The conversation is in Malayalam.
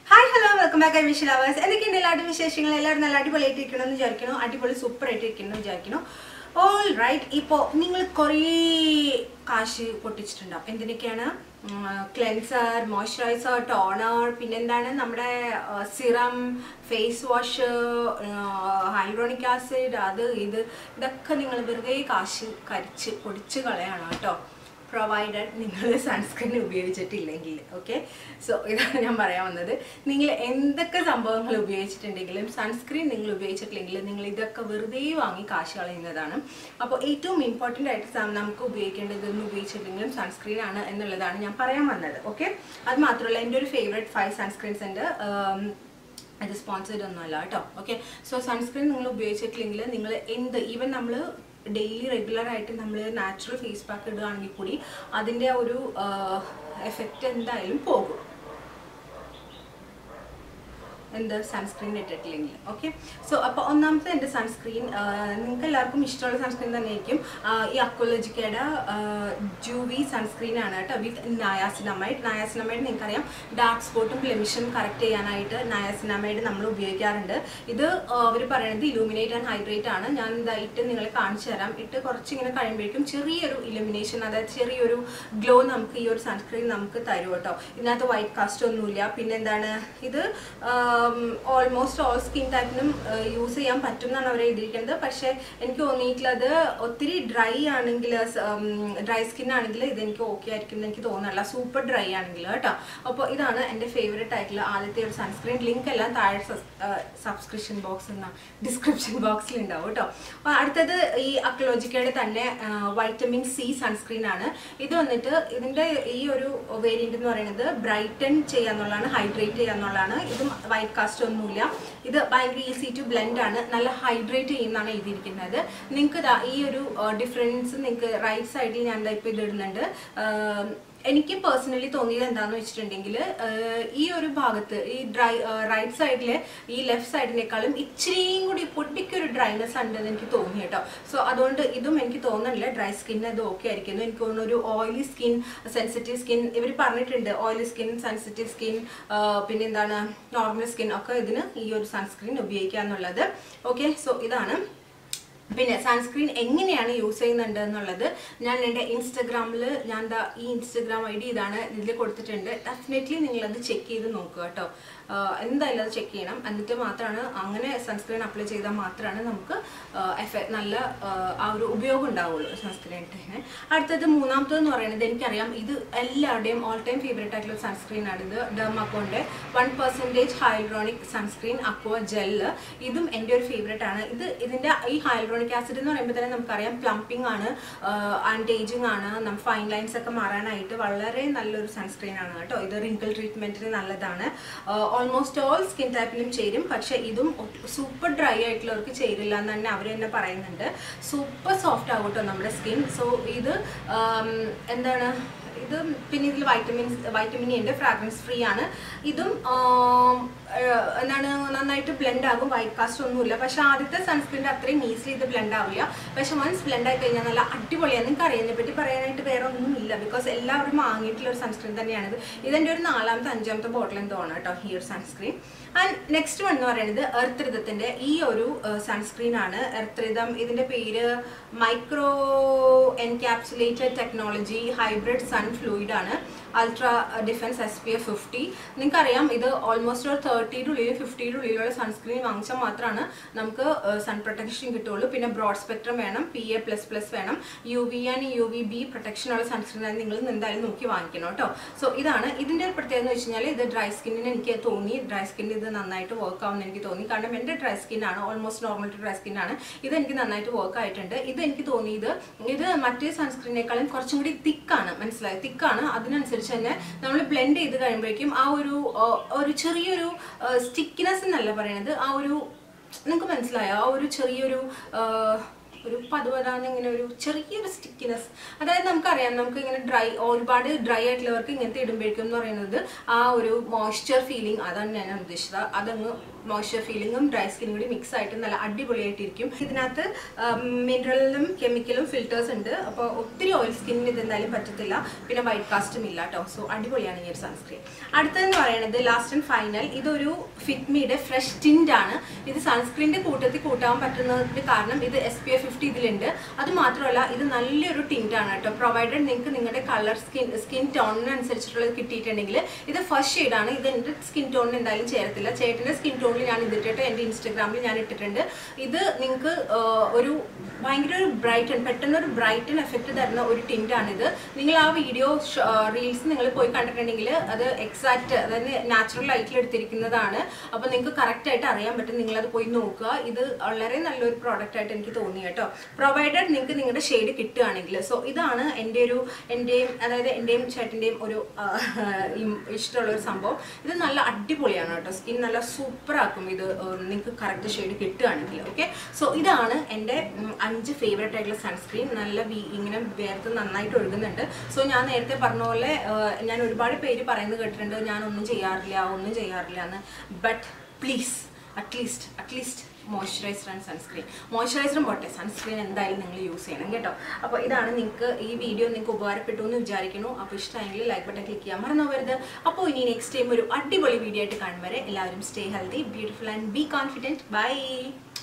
hi hello welcome back I wish lovers എന്തൊക്കെയുണ്ട് എല്ലാവരുടെ വിശേഷങ്ങൾ എല്ലാവരും നല്ല അടിപൊളിയായിട്ട് ഇരിക്കണം എന്ന് വിചാരിക്കുന്നു അടിപൊളി സൂപ്പർ ആയിട്ട് ഇരിക്കണം എന്ന് വിചാരിക്കുന്നു ഓൾ റൈറ്റ് ഇപ്പോൾ നിങ്ങൾ കുറേ കാശ് പൊട്ടിച്ചിട്ടുണ്ടാവും എന്തിനൊക്കെയാണ് ക്ലെൻസർ മോയ്സ്ചറൈസർ ടോണർ പിന്നെന്താണ് നമ്മുടെ serum face wash hyaluronic acid അത് ഇത് ഇതൊക്കെ നിങ്ങൾ വെറുതെ കാശ് കരിച്ച് പൊടിച്ച് കളയാണ് കേട്ടോ പ്രൊവൈഡഡ് നിങ്ങൾ സൺസ്ക്രീൻ ഉപയോഗിച്ചിട്ടില്ലെങ്കിൽ ഓക്കെ സോ ഇതാണ് ഞാൻ പറയാൻ വന്നത് നിങ്ങൾ എന്തൊക്കെ സംഭവങ്ങൾ ഉപയോഗിച്ചിട്ടുണ്ടെങ്കിലും സൺസ്ക്രീൻ നിങ്ങൾ ഉപയോഗിച്ചിട്ടില്ലെങ്കിൽ നിങ്ങൾ ഇതൊക്കെ വെറുതെ വാങ്ങി കാശ് കളയുന്നതാണ് അപ്പോൾ ഏറ്റവും ഇമ്പോർട്ടൻ്റ് ആയിട്ട് സം- നമുക്ക് ഉപയോഗിക്കേണ്ടത് ഇതൊന്നും ഉപയോഗിച്ചില്ലെങ്കിലും സൺസ്ക്രീൻ ആണ് എന്നുള്ളതാണ് ഞാൻ പറയാൻ വന്നത് ഓക്കെ അത് മാത്രമല്ല എൻ്റെ ഒരു ഫേവറേറ്റ് ഫൈവ് സൺസ്ക്രീൻസ് ഉണ്ട് ഉം, അത് സ്പോൺസേഡ് ഒന്നുമല്ല കേട്ടോ ഓക്കെ സോ സൺസ്ക്രീൻ നിങ്ങൾ ഉപയോഗിച്ചിട്ടില്ലെങ്കിൽ നിങ്ങൾ എന്ത് ഈവൻ നമ്മൾ ഡെയിലി റെഗുലർ ആയിട്ട് നമ്മൾ നാച്ചുറൽ ഫേസ് പാക്ക് ഇടുകയാണെങ്കിൽ കൂടി അതിൻ്റെ ആ ഒരു എഫക്റ്റ് എന്തായാലും പോകും എന്ത് സൺസ്ക്രീൻ ഇട്ടിട്ടില്ലെങ്കിൽ ഓക്കെ സോ അപ്പോൾ ഒന്നാമത്തെ എൻ്റെ സൺസ്ക്രീൻ നിങ്ങൾക്ക് എല്ലാവർക്കും ഇഷ്ടമുള്ള സൺസ്ക്രീൻ തന്നെയായിരിക്കും ആ, ഈ അക്കോളജിക്കയുടെ ജൂവി സൺസ്ക്രീൻ ആണ് കേട്ടോ വിത്ത് നയാസിനമൈഡ് നയാസിനമൈഡ് നിങ്ങൾക്കറിയാം ഡാർക്ക് സ്പോട്ടും ബ്ലെമിഷും കറക്റ്റ് ചെയ്യാനായിട്ട് നയാസിനമൈഡ് നമ്മൾ ഉപയോഗിക്കാറുണ്ട് ഇത് അവർ പറയുന്നത് ഇലൂമിനേറ്റ് ആൻഡ് ഹൈഡ്രേറ്റ് ആണ് ഞാൻ ഇതാ ഇട്ട് നിങ്ങളെ കാണിച്ചു തരാം ഇട്ട് കുറച്ച് ഇങ്ങനെ കഴിയുമ്പോഴേക്കും ചെറിയൊരു ഇലുമിനേഷൻ അതായത് ചെറിയൊരു ഗ്ലോ നമുക്ക് ഈ ഒരു സൺസ്ക്രീൻ നമുക്ക് തരും കേട്ടോ ഇതിനകത്ത് വൈറ്റ് കാസ്റ്റ് ഒന്നുമില്ല പിന്നെ എന്താണ് ഇത് ഓൾമോസ്റ്റ് ഓൾ സ്കിൻ ടൈപ്പിനും യൂസ് ചെയ്യാൻ പറ്റും എന്നാണ് അവർ എഴുതിയിരിക്കുന്നത് പക്ഷേ എനിക്ക് തോന്നിയിട്ടുള്ളത് ഒത്തിരി ഡ്രൈ ആണെങ്കിൽ ഡ്രൈ സ്കിൻ ആണെങ്കിൽ ഇത് എനിക്ക് ഓക്കെ ആയിരിക്കും എന്ന് എനിക്ക് തോന്നുന്നില്ല സൂപ്പർ ഡ്രൈ ആണെങ്കിൽ കേട്ടോ അപ്പോൾ ഇതാണ് എൻ്റെ ഫേവറേറ്റ് ആയിട്ടുള്ള ആദ്യത്തെ ഒരു സൺസ്ക്രീൻ ലിങ്ക് എല്ലാം താഴെ സബ്സ്ക്രിപ്ഷൻ ബോക്സ് ഡിസ്ക്രിപ്ഷൻ ബോക്സിൽ ഉണ്ടാവും കേട്ടോ അപ്പോൾ അടുത്തത് ഈ അക്ലോജിക്കയുടെ തന്നെ വൈറ്റമിൻ സി സൺസ്ക്രീൻ ആണ് ഇത് വന്നിട്ട് ഇതിൻ്റെ ഈ ഒരു വേരിയന്റ് എന്ന് പറയുന്നത് ബ്രൈറ്റൻ ചെയ്യാന്നുള്ളതാണ് ഹൈഡ്രേറ്റ് ചെയ്യാന്നുള്ളതാണ് ഇതും വൈറ്റ് കാസ്റ്റ് ഒന്നുമില്ല ഇത് ഭയങ്കര ഈസി ടു ബ്ലെൻഡ് ആണ് നല്ല ഹൈഡ്രേറ്റ് ചെയ്യുന്നതാണ് എഴുതിയിരിക്കുന്നത് നിങ്ങൾക്ക് ദാ ഈ ഒരു ഡിഫറൻസ് നിങ്ങൾക്ക് റൈറ്റ് സൈഡിൽ ഞാൻ ദാ ഇപ്പോൾ ഇത് ഇടുന്നുണ്ട് ആം, എനിക്ക് പേഴ്സണലി തോന്നിയത് എന്താണെന്ന് വെച്ചിട്ടുണ്ടെങ്കിൽ ഈ ഒരു ഭാഗത്ത് ഈ ഡ്രൈ റൈറ്റ് സൈഡിലെ ഈ ലെഫ്റ്റ് സൈഡിനേക്കാളും ഇച്ചിരിയും കൂടി പൊട്ടിക്കൊരു ഡ്രൈനെസ് ഉണ്ടെന്ന് എനിക്ക് തോന്നി കേട്ടോ സോ അതുകൊണ്ട് ഇതും എനിക്ക് തോന്നുന്നില്ല ഡ്രൈ സ്കിന്നിന് അത് ഓക്കെ ആയിരിക്കുന്നു എനിക്ക് തോന്നുന്നു ഒരു ഓയിലി സ്കിൻ സെൻസിറ്റീവ് സ്കിൻ ഇവർ പറഞ്ഞിട്ടുണ്ട് ഓയിലി സ്കിൻ സെൻസിറ്റീവ് സ്കിൻ പിന്നെ എന്താണ് നോർമൽ സ്കിൻ ഒക്കെ ഇതിന് ഈ ഒരു സൺസ്ക്രീൻ ഉപയോഗിക്കുക എന്നുള്ളത് ഓക്കെ സോ ഇതാണ് പിന്നെ സൺസ്ക്രീൻ എങ്ങനെയാണ് യൂസ് ചെയ്യുന്നുണ്ട് എന്നുള്ളത് ഞാൻ എൻ്റെ ഇൻസ്റ്റഗ്രാമിൽ ഞാൻ ദാ ഈ ഇൻസ്റ്റഗ്രാം ഐ ഡി ഇതാണ് ഇതിൽ കൊടുത്തിട്ടുണ്ട് ഡെഫിനറ്റ്ലി നിങ്ങളത് ചെക്ക് ചെയ്ത് നോക്കുക കേട്ടോ ആഹ് എന്തായാലും അത് ചെക്ക് ചെയ്യണം എന്നിട്ട് മാത്രമാണ് അങ്ങനെ സൺസ്ക്രീൻ അപ്ലൈ ചെയ്താൽ മാത്രമാണ് നമുക്ക് എഫക്ട് നല്ല ആഹ് ആ ഒരു ഉപയോഗം ഉണ്ടാവുള്ളൂ സൺസ്ക്രീൻ ഇട്ടതിന് അടുത്തത് മൂന്നാമത്തതെന്ന് പറയുന്നത് എനിക്കറിയാം ഇത് എല്ലാവരുടെയും ഓൾ ടൈം ഫേവറേറ്റ് ആയിട്ടുള്ള സൺസ്ക്രീൻ ആണ് ഇത് ഡെർമാക്കോൻ്റെ one percentage hyaluronic sunscreen aqua gel ഇതും എൻ്റെ ഒരു ഫേവറേറ്റ് ആണ് ഇത് ഇതിൻ്റെ ഈ ഹൈഡ്രോണിക് ആസിഡ് എന്ന് പറയുമ്പോൾ തന്നെ നമുക്കറിയാം പ്ലംപിംഗ് ആണ് ആൻഡ് ഏജിങ് ആണ് നമ്മൾ ഫൈൻ ലൈൻസ് ഒക്കെ മാറാനായിട്ട് വളരെ നല്ലൊരു സൺസ്ക്രീൻ ആണ് കേട്ടോ ഇത് റിങ്കിൾ ട്രീറ്റ്മെൻറ്റിന് നല്ലതാണ് ഓൾമോസ്റ്റ് ഓൾ സ്കിൻ ടൈപ്പിലും ചേരും പക്ഷേ ഇതും സൂപ്പർ ഡ്രൈ ആയിട്ടുള്ളവർക്ക് ചേരില്ല എന്ന് തന്നെ അവർ തന്നെ പറയുന്നുണ്ട് സൂപ്പർ സോഫ്റ്റ് ആകും കേട്ടോ നമ്മുടെ സ്കിൻ സോ ഇത് ആം, എന്താണ് ഇത് പിന്നെ ഇതിൽ വൈറ്റമിൻസ് വൈറ്റമിൻ ഉണ്ട് ഫ്രാഗ്രൻസ് ഫ്രീ ആണ് ഇതും ആം, ഏഹ്, എന്താണ് നന്നായിട്ട് ബ്ലെൻഡ് ആകും വൈറ്റ് കാസ്റ്റ് ഒന്നുമില്ല പക്ഷെ ആദ്യത്തെ സൺസ്ക്രീൻ്റെ അത്രയും ഈസിലി ഇത് ബ്ലെൻഡ് ആവില്ല പക്ഷെ വൺസ് ബ്ലെൻഡ് ആയി കഴിഞ്ഞാൽ നല്ല അടിപൊളിയാണ് നിങ്ങൾക്ക് അറിയാം പറ്റി പറയാനായിട്ട് വേറെ ഒന്നും ഇല്ല ബിക്കോസ് എല്ലാവരും വാങ്ങിയിട്ടുള്ള ഒരു സൺസ്ക്രീൻ തന്നെയാണിത് ഇതെൻ്റെ ഒരു നാലാമത്തെ അഞ്ചാമത്തെ ബോട്ടിൽ എന്തോ ആണ് കേട്ടോ ഈ ഒരു സൺസ്ക്രീൻ ആൻഡ് നെക്സ്റ്റ് വൺ എന്ന് പറയുന്നത് എർത്ത് ഋതത്തിൻ്റെ ഈ ഒരു സൺസ്ക്രീൻ ആണ് എർത്ത് ഋതം ഇതിൻ്റെ പേര് micro encapsulated technology hybrid sun fluid ആണ് ultra defence S P F fifty നിങ്ങൾക്കറിയാം ഇത് ഓൾമോസ്റ്റ് ഒരു തേർട്ടിയുടെ ഉള്ളിൽ ഫിഫ്റ്റിയുടെ ഉള്ളിലുള്ള സൺസ്ക്രീൻ വാങ്ങിച്ചാൽ മാത്രമാണ് നമുക്ക് സൺ പ്രൊട്ടക്ഷൻ കിട്ടുള്ളൂ പിന്നെ ബ്രോഡ് സ്പെക്ട്രം വേണം പി എ പ്ലസ് പ്ലസ് വേണം U V and U V B പ്രൊട്ടക്ഷനുള്ള സൺസ്ക്രീൻ ആണ് നിങ്ങൾ എന്തായാലും നോക്കി വാങ്ങിക്കണം കേട്ടോ സോ ഇതാണ് ഇതിൻ്റെ ഒരു പ്രത്യേകത എന്ന് വെച്ച് കഴിഞ്ഞാൽ ഇത് ഡ്രൈ സ്കിന്നിന് എനിക്ക് തോന്നി ഡ്രൈ സ്കിന്നിന് ഇത് നന്നായിട്ട് വർക്ക് ആവുമെന്ന് എനിക്ക് തോന്നി കാരണം എൻ്റെ ഡ്രൈ സ്കിന്നാണ് ഓൾമോസ്റ്റ് നോർമൽ ടു ഡ്രൈ സ്കിന്നാണ് ഇത് എനിക്ക് നന്നായിട്ട് വർക്ക് ആയിട്ടുണ്ട് ഇത് എനിക്ക് തോന്നിയത് ഇത് മറ്റേ സൺസ്ക്രീനേക്കാളും കുറച്ചും കൂടി തിക്കാണ് മനസ്സിലായി തിക്കാണ് അതിനനുസരിച്ച് തന്നെ നമ്മൾ ബ്ലെൻഡ് ചെയ്ത് കഴിയുമ്പോഴേക്കും ആ ഒരു ആ, ഒരു ചെറിയൊരു സ്റ്റിക്കിനെസ് എന്നല്ല പറയണത് ആ ഒരു നിങ്ങൾക്ക് മനസ്സിലായോ ആ ഒരു ചെറിയൊരു ആ, ഒരു പതുപതാന്ന് ഇങ്ങനെ ഒരു ചെറിയൊരു സ്റ്റിക്കിനെസ് അതായത് നമുക്കറിയാം നമുക്ക് ഇങ്ങനെ ഡ്രൈ ഒരുപാട് ഡ്രൈ ആയിട്ടുള്ളവർക്ക് ഇങ്ങനത്തെ ഇടുമ്പോഴേക്കും എന്ന് പറയുന്നത് ആ ഒരു മോയ്സ്ചർ ഫീലിംഗ് അതാണ് ഞാൻ ഉദ്ദേശിച്ചത് അതങ്ങ് മോയ്സ്ചർ ഫീലിങ്ങും ഡ്രൈ സ്കിന്നും കൂടി മിക്സ് ആയിട്ട് നല്ല അടിപൊളിയായിട്ടിരിക്കും ഇതിനകത്ത് മിനറലും കെമിക്കലും ഫിൽറ്റേഴ്സ് ഉണ്ട് അപ്പോൾ ഒത്തിരി ഓയിൽ സ്കിന്നിന് ഇത് എന്തായാലും പറ്റത്തില്ല പിന്നെ വൈറ്റ് കാസ്റ്റും ഇല്ല കേട്ടോ സോ അടിപൊളിയാണ് ഈ ഒരു സൺസ്ക്രീൻ അടുത്തതെന്ന് പറയുന്നത് ലാസ്റ്റ് ആൻഡ് ഫൈനൽ ഇതൊരു ഫിറ്റ്മിയുടെ ഫ്രഷ് ടിൻഡ് ആണ് ഇത് സൺസ്ക്രീനിന്റെ കൂട്ടത്തിൽ കൂട്ടാൻ പറ്റുന്നതിന് കാരണം ഇത് എസ് പി എഫ് ഫിഫ്റ്റി ഇതിലുണ്ട് അത് മാത്രമല്ല ഇത് നല്ലൊരു ടിൻറ്റ് ആണ് കേട്ടോ പ്രൊവൈഡഡ് നിങ്ങൾക്ക് നിങ്ങളുടെ കളർ സ്കിൻ സ്കിൻ ടോണിനനുസരിച്ചിട്ടുള്ളത് കിട്ടിയിട്ടുണ്ടെങ്കിൽ ഇത് ഫസ്റ്റ് ഷെയ്ഡാണ് ഇത് എൻ്റെ സ്കിൻ ടോണിന് എന്തായാലും ചേരത്തില്ല ചേട്ടൻ്റെ സ്കിൻ ടോണിൽ ഞാൻ ഇതിട്ടിട്ട് എൻ്റെ ഇൻസ്റ്റഗ്രാമിൽ ഞാൻ ഇട്ടിട്ടുണ്ട് ഇത് നിങ്ങൾക്ക് ഒരു ഭയങ്കര ഒരു ബ്രൈറ്റൻ പെട്ടെന്ന് ഒരു ബ്രൈറ്റൻ എഫക്റ്റ് തരുന്ന ഒരു ടിൻ്റാണിത് നിങ്ങൾ ആ വീഡിയോ റീൽസ് നിങ്ങൾ പോയി കണ്ടിട്ടുണ്ടെങ്കിൽ അത് എക്സാക്റ്റ് അതായത് നാച്ചുറൽ ലൈറ്റിൽ എടുത്തിരിക്കുന്നതാണ് അപ്പോൾ നിങ്ങൾക്ക് കറക്റ്റ് ആയിട്ട് അറിയാൻ പറ്റും നിങ്ങളത് പോയി നോക്കുക ഇത് വളരെ നല്ലൊരു പ്രോഡക്റ്റ് ആയിട്ട് എനിക്ക് തോന്നി കേട്ടോ പ്രൊവൈഡഡ് നിങ്ങൾക്ക് നിങ്ങളുടെ ഷെയ്ഡ് കിട്ടുകയാണെങ്കിൽ സോ ഇതാണ് എൻ്റെ ഒരു എൻ്റെയും അതായത് എൻ്റെയും ചേട്ടൻ്റെയും ഒരു ആ, ഇം- ഇഷ്ടമുള്ള ഒരു സംഭവം ഇത് നല്ല അടിപൊളിയാണ് കേട്ടോ സ്കിൻ നല്ല സൂപ്പർ ആക്കും ഇത് നിങ്ങൾക്ക് കറക്റ്റ് ഷെയ്ഡ് കിട്ടുകയാണെങ്കിൽ ഓക്കെ സോ ഇതാണ് എൻ്റെ ഉം, അഞ്ച് ഫേവറേറ്റ് ആയിട്ടുള്ള സൺസ്ക്രീൻ നല്ല വി- ഇങ്ങനെ വേർത്ത് നന്നായിട്ട് ഒഴുകുന്നുണ്ട് സോ ഞാൻ നേരത്തെ പറഞ്ഞ പോലെ ആ, ഞാൻ ഒരുപാട് പേര് പറയുന്നത് കേട്ടിട്ടുണ്ട് ഞാൻ ഒന്നും ചെയ്യാറില്ല ഒന്നും ചെയ്യാറില്ല എന്ന് but please at least at least moisturiser and sunscreen മോയ്സ്ചറൈസറും പോട്ടെ സൺസ്ക്രീൻ എന്തായാലും നിങ്ങൾ യൂസ് ചെയ്യണം കേട്ടോ അപ്പോൾ ഇതാണ് നിങ്ങൾക്ക് ഈ വീഡിയോ നിങ്ങൾക്ക് ഉപകാരപ്പെട്ടു എന്ന് വിചാരിക്കുന്നു അപ്പോൾ ഇഷ്ടമായെങ്കിൽ ലൈക്ക് ബട്ടൺ ക്ലിക്ക് ചെയ്യാൻ മറന്നു പോകരുത് അപ്പോൾ ഇനി നെക്സ്റ്റ് ടൈം ഒരു അടിപൊളി വീഡിയോ ആയിട്ട് കാണും വരെ എല്ലാവരും stay healthy beautiful and be confident by